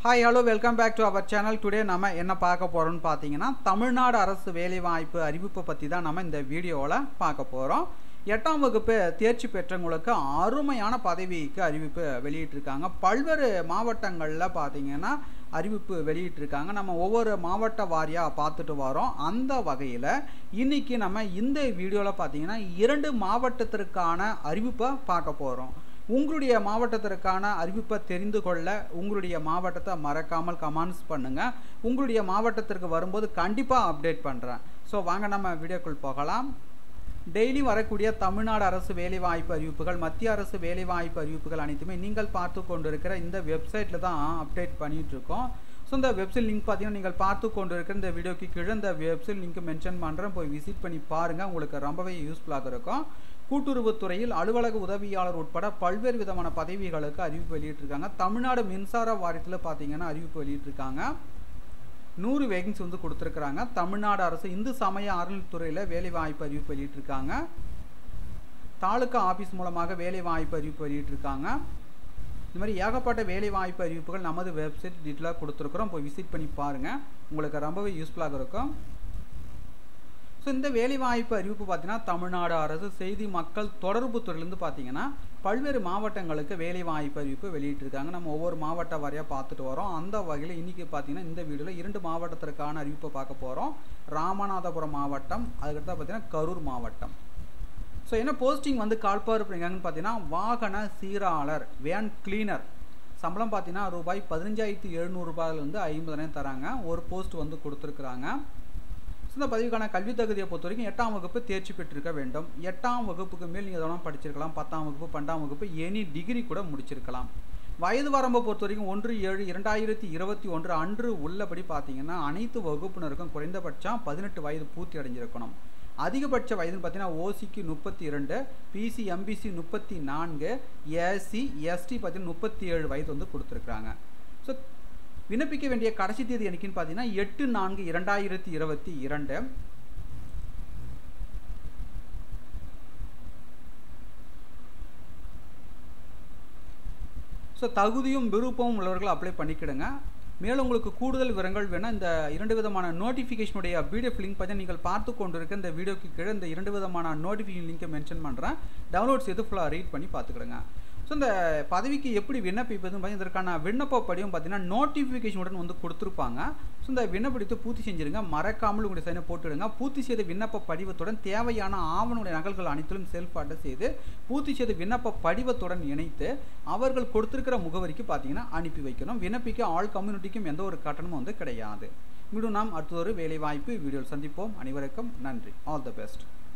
hi hello welcome back to our channel today நம்ம என்ன பார்க்க போகிறோம்னு பார்த்தீங்கன்னா தமிழ்நாடு அரசு வேலைவாய்ப்பு அறிவிப்பை பற்றி தான் நம்ம இந்த வீடியோவில் பார்க்க போகிறோம் எட்டாம் வகுப்பு தேர்ச்சி பெற்றவங்களுக்கு அருமையான பதவிக்கு அறிவிப்பு வெளியிட்டிருக்காங்க பல்வேறு மாவட்டங்களில் பார்த்தீங்கன்னா அறிவிப்பு வெளியிட்டிருக்காங்க நம்ம ஒவ்வொரு மாவட்ட வாரியாக பார்த்துட்டு வரோம் அந்த வகையில் இன்னைக்கு நம்ம இந்த வீடியோவில் பார்த்தீங்கன்னா இரண்டு மாவட்டத்திற்கான அறிவிப்பை பார்க்க போகிறோம் உங்களுடைய மாவட்டத்திற்கான அறிவிப்பை தெரிந்து கொள்ள உங்களுடைய மாவட்டத்தை மறக்காமல் கமெண்ட்ஸ் பண்ணுங்கள் உங்களுடைய மாவட்டத்திற்கு வரும்போது கண்டிப்பாக அப்டேட் பண்ணுறேன் ஸோ வாங்க நம்ம வீடியோக்குள் போகலாம் டெய்லி வரக்கூடிய தமிழ்நாடு அரசு வேலைவாய்ப்பு அறிவிப்புகள் மத்திய அரசு வேலைவாய்ப்பு அறிவிப்புகள் அனைத்துமே நீங்கள் பார்த்து கொண்டிருக்கிற இந்த வெப்சைட்டில் தான் அப்டேட் பண்ணிகிட்டு இருக்கோம் ஸோ இந்த வெப்சைட் லிங்க் பார்த்தீங்கன்னா நீங்கள் பார்த்து கொண்டு இருக்கிற இந்த வீடியோக்கு கீழே இந்த வெப்சைட் லிங்க் மென்ஷன் பண்ணுறேன் போய் விசிட் பண்ணி பாருங்கள் உங்களுக்கு ரொம்பவே யூஸ்ஃபுல்லாக இருக்கும் கூட்டுறவுத்துறையில் அலுவலக உதவியாளர் உட்பட பல்வேறு விதமான பதவிகளுக்கு அறிவிப்பு வெளியிட்டிருக்காங்க தமிழ்நாடு மின்சார வாரியத்தில் பார்த்தீங்கன்னா அறிவிப்பு வெளியிட்டிருக்காங்க நூறு வேகன்சி வந்து கொடுத்துருக்குறாங்க தமிழ்நாடு அரசு இந்து சமய அறநிலைத்துறையில் வேலை வாய்ப்பு அறிவிப்பு வெளியிட்டிருக்காங்க தாலுக்கா ஆஃபீஸ் மூலமாக வேலை வாய்ப்பு அறிவிப்பு வெளியிட்டிருக்காங்க இந்த மாதிரி ஏகப்பட்ட வேலை வாய்ப்பு அறிவிப்புகள் நமது வெப்சைட் டீட்டெயிலாக கொடுத்துருக்குறோம் போய் விசிட் பண்ணி பாருங்கள் உங்களுக்கு ரொம்பவே யூஸ்ஃபுல்லாக இருக்கும் ஸோ இந்த வேலைவாய்ப்பு அறிவிப்பு பார்த்தீங்கன்னா தமிழ்நாடு அரசு செய்தி மக்கள் தொடர்பு துறையிலேருந்து பார்த்தீங்கன்னா பல்வேறு மாவட்டங்களுக்கு வேலைவாய்ப்பு அறிவிப்பு வெளியிட்டிருக்காங்க நம்ம ஒவ்வொரு மாவட்ட வாரியாக பார்த்துட்டு வரோம் அந்த வகையில் இன்றைக்கி பார்த்தீங்கன்னா இந்த வீடியோவில் இரண்டு மாவட்டத்திற்கான அறிவிப்பை பார்க்க போகிறோம் ராமநாதபுரம் மாவட்டம் அதுக்கடுத்து பார்த்தீங்கன்னா கரூர் மாவட்டம் ஸோ என்ன போஸ்டிங் வந்து கால்பார் பண்ணிருக்காங்கன்னு பார்த்தீங்கன்னா வாகன சீராளர் வேன் கிளீனர் சம்பளம் பார்த்தீங்கன்னா ரூபாய் பதினஞ்சாயிரத்தி எழுநூறுபாயிலேருந்து ஐம்பதாயிரம் தராங்க ஒரு போஸ்ட் வந்து கொடுத்துருக்குறாங்க இந்த பதவிக்கான கல்வி தகுதியை பொறுத்த வரைக்கும் எட்டாம் வகுப்பு தேர்ச்சி பெற்றிருக்க வேண்டும் எட்டாம் வகுப்புக்கு மேல் நீங்கள் எதனா படிச்சிருக்கலாம் பத்தாம் வகுப்பு பன்னெண்டாம் வகுப்பு எனி டிகிரி கூட முடிச்சிருக்கலாம் வயது வரம்பை பொறுத்த வரைக்கும் ஒன்று ஏழு இரண்டாயிரத்தி இருபத்தி ஒன்று அன்று உள்ளபடி பார்த்தீங்கன்னா அனைத்து வகுப்பினருக்கும் குறைந்தபட்சம் பதினெட்டு வயது பூர்த்தி அடைஞ்சிருக்கணும் அதிகபட்ச வயதுன்னு பார்த்தீங்கன்னா ஓசிக்கு முப்பத்தி இரண்டு பிசி எம்பிசி முப்பத்தி நான்கு ஏசி எஸ்டி பார்த்தீங்கன்னா முப்பத்தி ஏழு வயது வந்து கொடுத்துருக்குறாங்க ஸோ விண்ணப்பிக்க வேண்டிய கடைசி தேதி என்னைக்குன்னு பார்த்தீங்கன்னா எட்டு நான்கு இரண்டாயிரத்தி இருபத்தி இரண்டு ஸோ தகுதியும் விருப்பமும் உள்ளவர்கள் அப்ளை பண்ணிக்கிடுங்க மேலும் உங்களுக்கு கூடுதல் விவரங்கள் வேணால் இந்த இரண்டு விதமான நோட்டிஃபிகேஷனுடைய பிடிஎஃப் லிங்க் பார்த்தீங்கன்னா நீங்கள் பார்த்து கொண்டு இருக்க இந்த வீடியோக்கு கீழே இந்த இரண்டு விதமான நோட்டிஃபிகேஷன் லிங்கை மென்ஷன் பண்ணுறேன் டவுன்லோட்ஸ் எது ஃபுல்லாக ரீட் பண்ணி பார்த்துக்கிடுங்க ஸோ இந்த பதவிக்கு எப்படி விண்ணப்பிப்பதுன்னு பார்த்தீங்கன்னா இதற்கான விண்ணப்ப படிவம் பார்த்தீங்கன்னா நோட்டிஃபிகேஷனுடன் வந்து கொடுத்துருப்பாங்க ஸோ இந்த விண்ணப்படித்து பூர்த்தி செஞ்சுருங்க மறக்காமல் உங்களுடைய சைனை போட்டுடுங்க பூர்த்தி செய்த விண்ணப்ப படிவத்துடன் தேவையான ஆவணங்களுடைய நகல்கள் அனைத்திலும் செல்ஃப் அட்டை செய்து பூர்த்தி செய்த விண்ணப்ப படிவத்துடன் இணைத்து அவர்கள் கொடுத்துருக்கிற முகவரிக்கு பார்த்தீங்கன்னா அனுப்பி வைக்கணும் விண்ணப்பிக்க ஆல் கம்யூனிட்டிக்கும் எந்த ஒரு கட்டணமும் வந்து கிடையாது மீண்டும் நாம் அடுத்த ஒரு வேலைவாய்ப்பு வீடியோவில் சந்திப்போம் அனைவருக்கும் நன்றி ஆல் த பெஸ்ட்